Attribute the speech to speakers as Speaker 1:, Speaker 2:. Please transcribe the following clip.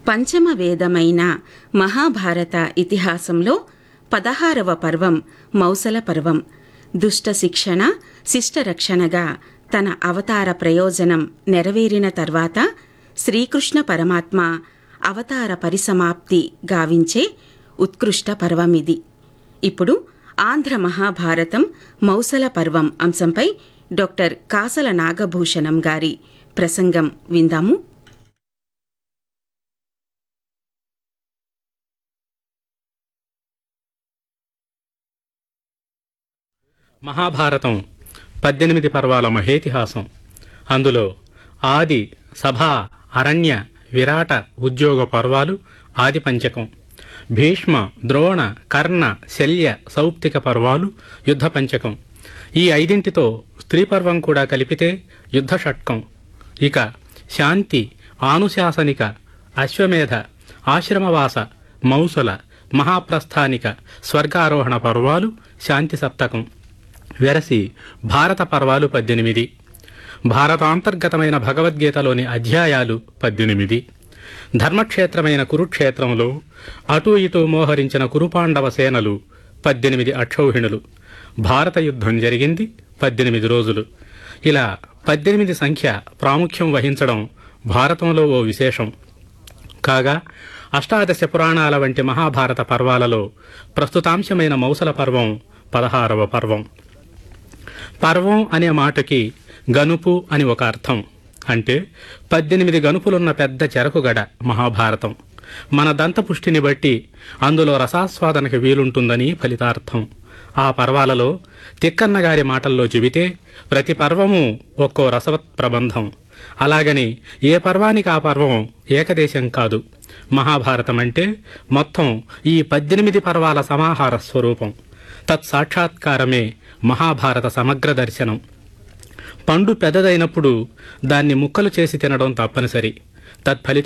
Speaker 1: పంచమ వేదమైన మహాభారత ఇతిహాసంలో పదహారవ పర్వం మౌసల పర్వం దుష్ట శిక్షణ శిష్ట రక్షణగా తన అవతార ప్రయోజనం నెరవేరిన తర్వాత శ్రీకృష్ణ పరమాత్మ అవతార పరిసమాప్తి గావించే ఉత్కృష్ట పర్వమిది ఇప్పుడు ఆంధ్ర మహాభారతం మౌసల పర్వం అంశంపై డాక్టర్ కాసల నాగభూషణం గారి ప్రసంగం విందాము
Speaker 2: మహాభారతం పద్దెనిమిది పర్వాల మహేతిహాసం అందులో ఆది సభ అరణ్య విరాట ఉద్యోగ పర్వాలు ఆది పంచకం భీష్మ ద్రోణ కర్ణ శల్య సౌప్తిక పర్వాలు యుద్ధ పంచకం ఈ ఐదింటితో స్త్రీ పర్వం కూడా కలిపితే యుద్ధ షట్కం ఇక శాంతి ఆనుశాసనిక అశ్వమేధ ఆశ్రమవాస మౌసల మహాప్రస్థానిక స్వర్గారోహణ పర్వాలు శాంతి సప్తకం వెరసి భారత పర్వాలు పద్దెనిమిది భారతాంతర్గతమైన భగవద్గీతలోని అధ్యాయాలు పద్దెనిమిది ధర్మక్షేత్రమైన కురుక్షేత్రంలో అటూ ఇటూ మోహరించిన కురుపాండవ సేనలు పద్దెనిమిది అక్షౌహిణులు భారత యుద్ధం జరిగింది పద్దెనిమిది రోజులు ఇలా పద్దెనిమిది సంఖ్య ప్రాముఖ్యం వహించడం భారతంలో ఓ విశేషం కాగా అష్టాదశ పురాణాల వంటి మహాభారత పర్వాలలో ప్రస్తుతాంశమైన మౌసల పర్వం పదహారవ పర్వం పర్వం అనే మాటకి గనుపు అని ఒక అర్థం అంటే పద్దెనిమిది గనుపులున్న పెద్ద చెరకుగడ మహాభారతం మన దంతపుష్టిని బట్టి అందులో రసాస్వాదనకి వీలుంటుందని ఫలితార్థం ఆ పర్వాలలో తిక్కన్న గారి మాటల్లో చెబితే ప్రతి పర్వము ఒక్కో రసవత్ ప్రబంధం అలాగని ఏ పర్వానికి ఆ పర్వం ఏకదేశం కాదు మహాభారతం అంటే మొత్తం ఈ పద్దెనిమిది పర్వాల సమాహార స్వరూపం తత్సాక్షాత్కారమే మహాభారత సమగ్ర దర్శనం పండు పెద్దదైనప్పుడు దాన్ని ముక్కలు చేసి తినడం తప్పనిసరి తత్ఫలితం